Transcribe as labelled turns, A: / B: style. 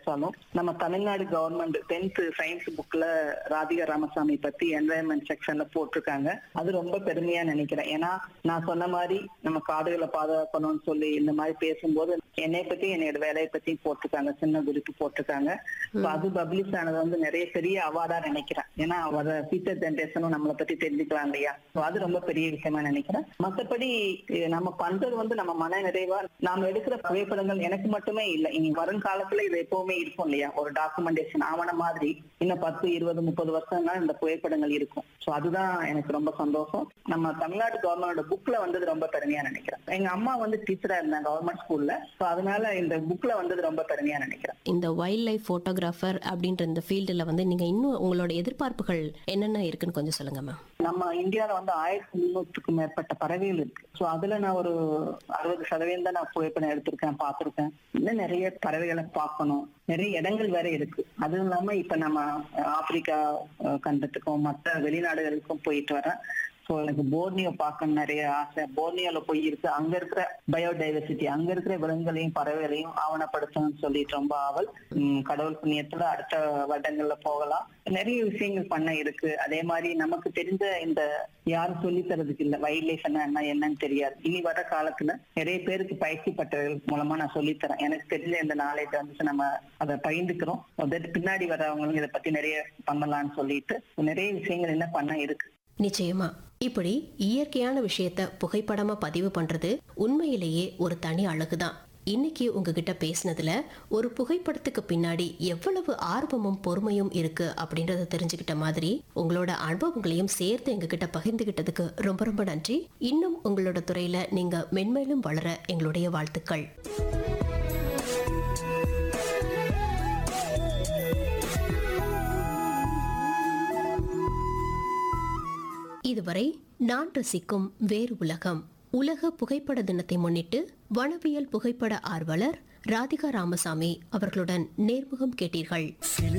A: கிடைச்சாலும் நம்ம Tamil Nadu government tenth science புக்ல ராதிகா ராமசாமி பத்தி என்வாயன்மெண்ட் செக்ஷன்ல போட்டிருக்காங்க அது ரொம்ப பெருமையா நினைக்கிறேன் ஏன்னா நான் சொன்ன மாதிரி நம்ம காடுகளை பாதுகாக்கணும்னு சொல்லி இந்த மாதிரி பேசும்போது என்னை பத்தி என்னோட வேலையை பத்தி போட்டிருக்காங்க சின்ன குறிப்பு போட்டிருக்காங்க So அது பப்ளிஷ் ஆனது வந்து நிறைய பெரிய அவார்டா நினைக்கிறேன் ஏன்னா வர ஃபியூச்சர் ஜென்ரேஷனும் நம்மளை பத்தி தெரிஞ்சுக்கலாம் இல்லையா So அது ரொம்ப பெரிய விஷயமா நினைக்கிறேன் மத்தபடி அஹ் நம்ம பண்றது வந்து நம்ம மன நிறைவா நாம எடுக்கிற புகைப்படங்கள் எனக்கு மட்டுமே இல்லை இனி வருங்காலத்துல இது எப்பவுமே இருக்கும் இல்லையா ஒரு டாக்குமெண்டேஷன் ஆவண மாதிரி இன்னும் பத்து இருபது முப்பது வருஷம் தான் இந்த புகைப்படங்கள் இருக்கும் சோ அதுதான் எனக்கு ரொம்ப சந்தோஷம் நம்ம தமிழ்நாடு கவர்மெண்டோட புக்ல வந்தது ரொம்ப பெருமையா நினைக்கிறேன் எங்க அம்மா வந்து டீச்சரா இருந்தாங்க கவர்மெண்ட் ஸ்கூல்ல சோ அதனால இந்த புக்ல வந்தது ரொம்ப பெருமையா நினைக்கிறேன்
B: இந்த வைல்ட் லைஃப் போட்டோகிராஃபர் அப்படின்ற இந்த ஃபீல்டில் வந்து நீங்க இன்னும் உங்களோட எதிர்பார்ப்புகள் என்னென்ன இருக்குன்னு கொஞ்சம் சொல்லுங்க மேம்
A: நம்ம இந்தியால வந்து ஆயிரத்தி முன்னூத்துக்கும் மேற்பட்ட பறவைகள் இருக்கு சோ அதுல நான் ஒரு அறுபது சதவீதம் தான் நான் புகைப்படம் எடுத்திருக்கேன் பார்த்திருக்கேன் இன்னும் நிறைய பறவைகளை பார்க்கணும் நிறைய இடங்கள் வேற இருக்கு அதுவும் இல்லாம இப்ப நம்ம அஹ், ஆப்பிரிக்கா அஹ், கண்டத்துக்கும் மற்ற வெளிநாடுகளுக்கும் போயிட்டு வரேன் சோ எனக்கு போர்னியோ பார்க்கணும் நிறைய ஆசை போர்னியோல போய் இருக்கு அங்க இருக்கிற பயோடைவர்சிட்டி அங்க இருக்கிற விலங்குகளையும் பறவைகளையும் ஆவணப்படுத்தணும்னு சொல்லிட்டு ரொம்ப ஆவல் உம், கடவுள் புண்ணியத்துல அடுத்த வருடங்கள்ல போகலாம் நிறைய விஷயங்கள் பண்ண இருக்கு அதே மாதிரி நமக்கு தெரிஞ்ச இந்த யாரும் சொல்லி தரதுக்கு இல்ல வைல்ட் லைஃப் என்ன என்னன்னு தெரியாது இனி வர காலத்துல நிறைய பேருக்கு பயிற்சி பட்டவர்கள் மூலமா நான் சொல்லித் தரேன் எனக்கு தெரிஞ்ச இந்த நாலேஜ் வந்து நம்ம அதை பகிர்ந்துக்கிறோம் அதற்கு பின்னாடி வரவங்களும் இதை பத்தி நிறைய பண்ணலாம்னு சொல்லிட்டு நிறைய விஷயங்கள் என்ன பண்ண இருக்கு
B: நிச்சயமா இப்படி இயற்கையான விஷயத்த புகைப்படமா பதிவு பண்றது உண்மையிலேயே ஒரு தனி அழகுதான் இன்னைக்கு உங்ககிட்ட பேசினதுல ஒரு புகைப்படத்துக்கு பின்னாடி எவ்வளவு ஆர்வமும் பொறுமையும் இருக்கு அப்படின்றத தெரிஞ்சுக்கிட்ட மாதிரி உங்களோட அனுபவங்களையும் சேர்த்து எங்ககிட்ட பகிர்ந்துகிட்டதுக்கு ரொம்ப ரொம்ப நன்றி இன்னும் உங்களோட துறையில நீங்க மென்மேலும் வளர எங்களுடைய வாழ்த்துக்கள் இதுவரை நான் ரசிக்கும் வேறு உலகம் உலக புகைப்பட தினத்தை முன்னிட்டு வனவியல் புகைப்பட ஆர்வலர் ராதிகா ராமசாமி அவர்களுடன் நேர்முகம் கேட்டீர்கள்